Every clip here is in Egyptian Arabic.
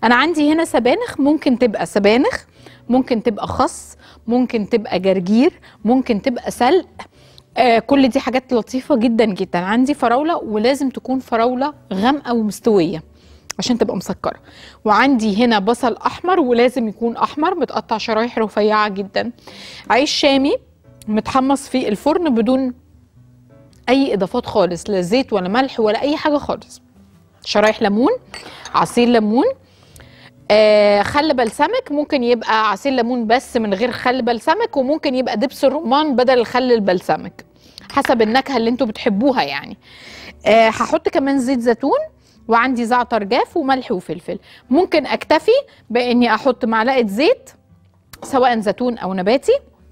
انا عندي هنا سبانخ ممكن تبقى سبانخ ممكن تبقى خس ممكن تبقى جرجير ممكن تبقى سلق آه كل دي حاجات لطيفه جدا جدا عندي فراوله ولازم تكون فراوله غامقه ومستويه عشان تبقى مسكره وعندي هنا بصل احمر ولازم يكون احمر متقطع شرايح رفيعه جدا عيش شامي متحمص في الفرن بدون اي اضافات خالص لا زيت ولا ملح ولا اي حاجه خالص شرايح ليمون عصير ليمون آه خل بلسمك ممكن يبقى عصير ليمون بس من غير خل بلسمك وممكن يبقى دبس الرمان بدل الخل البلسمك حسب النكهه اللي انتوا بتحبوها يعني آه هحط كمان زيت زيتون وعندي زعتر جاف وملح وفلفل ممكن اكتفي باني احط معلقه زيت سواء زيتون او نباتي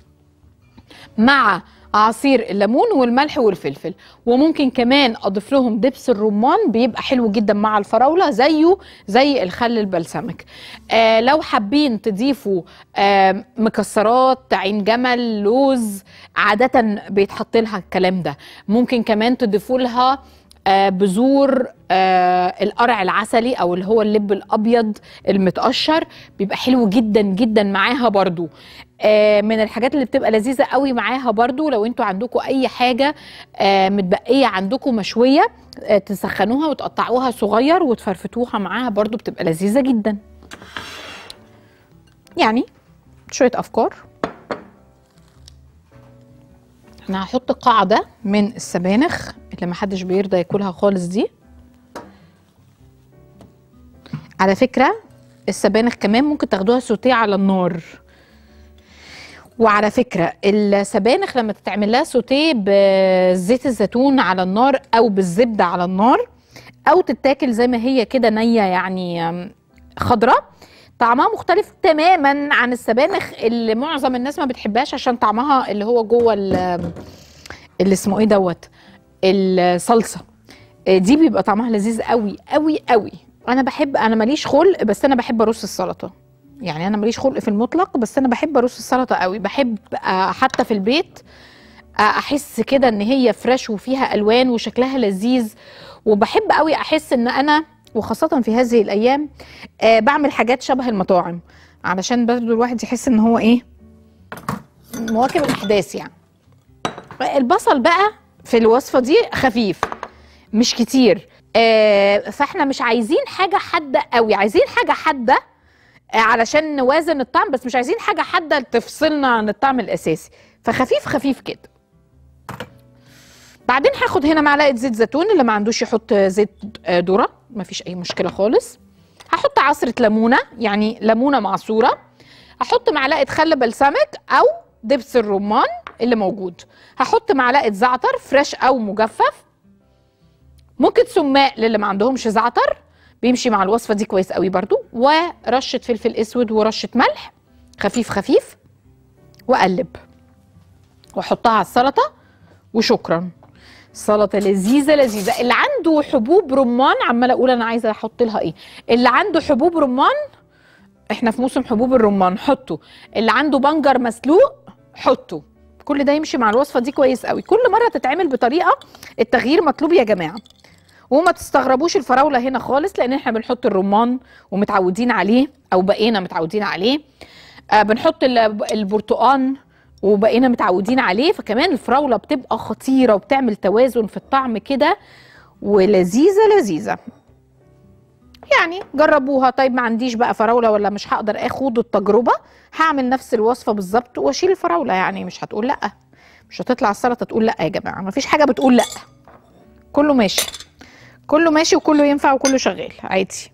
مع عصير الليمون والملح والفلفل وممكن كمان اضيف لهم دبس الرمان بيبقى حلو جدا مع الفراوله زيه زي الخل البلسمك آه لو حابين تضيفوا آه مكسرات عين جمل لوز عاده بيتحط لها الكلام ده ممكن كمان تضيفوا لها آه بذور آه القرع العسلي او اللي هو اللب الابيض المتقشر بيبقى حلو جدا جدا معاها برضو آه من الحاجات اللي بتبقى لذيذه قوي معاها برضو لو انتوا عندكم اي حاجه آه متبقيه عندكم مشويه آه تسخنوها وتقطعوها صغير وتفرفتوها معاها برضو بتبقى لذيذه جدا يعني شويه افكار انا هحط قاعده من السبانخ اللي محدش بيرضى ياكلها خالص دي على فكره السبانخ كمان ممكن تاخدوها سوتيه على النار وعلى فكره السبانخ لما تتعمل لها سوتيه بزيت الزيتون على النار او بالزبده على النار او تتاكل زي ما هي كده نيه يعني خضراء طعمها مختلف تماما عن السبانخ اللي معظم الناس ما بتحبهاش عشان طعمها اللي هو جوه اللي اسمه ايه دوت الصلصه دي بيبقى طعمها لذيذ قوي قوي قوي انا بحب انا ماليش خلق بس انا بحب ارص السلطه يعني انا ماليش خلق في المطلق بس انا بحب ارص السلطه قوي بحب حتى في البيت احس كده ان هي فريش وفيها الوان وشكلها لذيذ وبحب قوي احس ان انا وخاصة في هذه الأيام آه بعمل حاجات شبه المطاعم علشان برضه الواحد يحس إن هو إيه مواكب الأحداث يعني البصل بقى في الوصفة دي خفيف مش كتير آه فاحنا مش عايزين حاجة حادة قوي عايزين حاجة حادة آه علشان نوازن الطعم بس مش عايزين حاجة حادة تفصلنا عن الطعم الأساسي فخفيف خفيف كده بعدين هاخد هنا معلقه زيت زيتون اللي ما عندوش يحط زيت ذره مفيش اي مشكله خالص هحط عصره ليمونه يعني ليمونه معصوره هحط معلقه خل بلسمك او دبس الرمان اللي موجود هحط معلقه زعتر فريش او مجفف ممكن سماق للي ما عندهمش زعتر بيمشي مع الوصفه دي كويس قوي برضو ورشه فلفل اسود ورشه ملح خفيف خفيف واقلب واحطها على السلطه وشكرا سلطه لذيذه لذيذه اللي عنده حبوب رمان عماله اقول انا عايزه احط لها ايه اللي عنده حبوب رمان احنا في موسم حبوب الرمان حطه اللي عنده بنجر مسلوق حطه كل ده يمشي مع الوصفه دي كويس قوي كل مره تتعمل بطريقه التغيير مطلوب يا جماعه وما تستغربوش الفراوله هنا خالص لان احنا بنحط الرمان ومتعودين عليه او بقينا متعودين عليه آه بنحط البرتقان وبقينا متعودين عليه فكمان الفراوله بتبقى خطيره وبتعمل توازن في الطعم كده ولذيذه لذيذه يعني جربوها طيب ما عنديش بقى فراوله ولا مش هقدر اخد التجربه هعمل نفس الوصفه بالظبط واشيل الفراوله يعني مش هتقول لا مش هتطلع السلطه تقول لا يا جماعه ما فيش حاجه بتقول لا كله ماشي كله ماشي وكله ينفع وكله شغال عادي